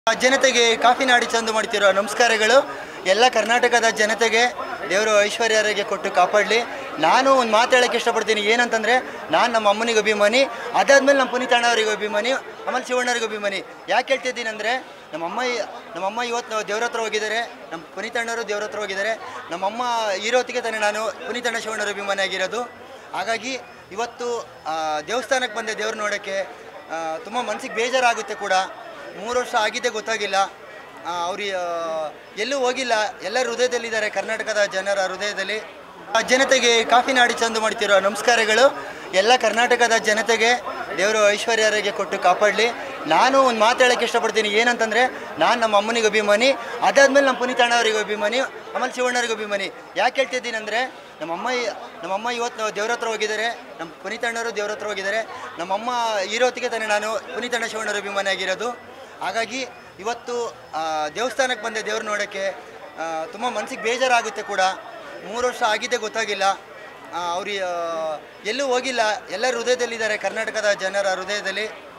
ಜನತೆಗೆ ಕಾಫಿ ನಾಡಿ ಚಂದು ಮಾಡ್ತಿರೋ ನಮಸ್ಕಾರಗಳು ಎಲ್ಲ ಕರ್ನಾಟಕದ ಜನತೆಗೆ ದೇವರು ಐಶ್ವರ್ಯರಿಗೆ ಕೊಟ್ಟು ಕಾಪಾಡಲಿ ನಾನು ಒಂದು ಮಾತು ಹೇಳಕ್ಕೆ ಇಷ್ಟಪಡ್ತೀನಿ ಏನಂತಂದರೆ ನಾನು ನಮ್ಮ ಅಮ್ಮನಿಗೆ ಅಭಿಮಾನಿ ಅದಾದ್ಮೇಲೆ ನಮ್ಮ ಪುನೀತ್ ಅಣ್ಣವರಿಗೆ ಅಭಿಮಾನಿ ಆಮೇಲೆ ಶಿವಣ್ಣರಿಗೆ ಅಭಿಮಾನಿ ಯಾಕೆ ಹೇಳ್ತಿದ್ದೀನಿ ಅಂದರೆ ನಮ್ಮಮ್ಮ ನಮ್ಮಮ್ಮ ಇವತ್ತು ದೇವ್ರ ಹತ್ರ ಹೋಗಿದ್ದಾರೆ ನಮ್ಮ ಪುನೀತ್ ಅಣ್ಣವರು ದೇವ್ರ ಹತ್ರ ಹೋಗಿದ್ದಾರೆ ನಮ್ಮಮ್ಮ ಇರೋತ್ತಿಗೆ ತಾನೇ ನಾನು ಪುನೀತ್ ಅಣ್ಣ ಶಿವಣ್ಣರ ಅಭಿಮಾನಿ ಆಗಿರೋದು ಹಾಗಾಗಿ ಇವತ್ತು ಆ, ದೇವಸ್ಥಾನಕ್ಕೆ ಬಂದೆ ದೇವ್ರು ನೋಡೋಕ್ಕೆ ತುಂಬ ಮನಸ್ಸಿಗೆ ಬೇಜಾರಾಗುತ್ತೆ ಕೂಡ ಮೂರು ವರ್ಷ ಆಗಿದ್ದೇ ಗೊತ್ತಾಗಿಲ್ಲ ಅವ್ರು ಎಲ್ಲೂ ಹೋಗಿಲ್ಲ ಎಲ್ಲರ ಹೃದಯದಲ್ಲಿದ್ದಾರೆ ಕರ್ನಾಟಕದ ಜನರ ಹೃದಯದಲ್ಲಿ ಆ ಜನತೆಗೆ ಕಾಫಿ ನಾಡಿ ಚಂದು ಮಾಡ್ತಿರೋ ನಮಸ್ಕಾರಗಳು ಎಲ್ಲ ಕರ್ನಾಟಕದ ಜನತೆಗೆ ದೇವರು ಐಶ್ವರ್ಯರಿಗೆ ಕೊಟ್ಟು ಕಾಪಾಡಲಿ ನಾನು ಒಂದು ಮಾತು ಹೇಳಕ್ಕೆ ಇಷ್ಟಪಡ್ತೀನಿ ಏನಂತಂದರೆ ನಾನು ನಮ್ಮ ಅಮ್ಮನಿಗೆ ಅಭಿಮಾನಿ ಅದಾದ್ಮೇಲೆ ನಮ್ಮ ಪುನೀತ್ ಅಣ್ಣವರಿಗೆ ಅಭಿಮಾನಿ ಆಮೇಲೆ ಶಿವಣ್ಣರಿಗೆ ಅಭಿಮಾನಿ ಯಾಕೆ ಹೇಳ್ತಿದ್ದೀನಿ ಅಂದರೆ ನಮ್ಮಮ್ಮ ನಮ್ಮಮ್ಮ ಇವತ್ತು ದೇವ್ರ ಹತ್ರ ಹೋಗಿದ್ದಾರೆ ನಮ್ಮ ಪುನೀತ್ ಅಣ್ಣವರು ದೇವ್ರ ಹತ್ರ ಹೋಗಿದ್ದಾರೆ ನಮ್ಮಮ್ಮ ಇರೋತ್ತಿಗೆ ತಾನೇ ನಾನು ಪುನೀತ್ ಅಣ್ಣ ಶಿವಣ್ಣರ ಅಭಿಮಾನಿ ಆಗಿರೋದು ಹಾಗಾಗಿ ಇವತ್ತು ಆ, ದೇವಸ್ಥಾನಕ್ಕೆ ಬಂದೆ ದೇವ್ರು ನೋಡೋಕ್ಕೆ ತುಂಬ ಮನಸ್ಸಿಗೆ ಬೇಜಾರಾಗುತ್ತೆ ಕೂಡ ಮೂರು ವರ್ಷ ಆಗಿದ್ದೇ ಗೊತ್ತಾಗಿಲ್ಲ ಅವ್ರು ಎಲ್ಲೂ ಹೋಗಿಲ್ಲ ಎಲ್ಲರ ಹೃದಯದಲ್ಲಿದ್ದಾರೆ ಕರ್ನಾಟಕದ ಜನರ ಹೃದಯದಲ್ಲಿ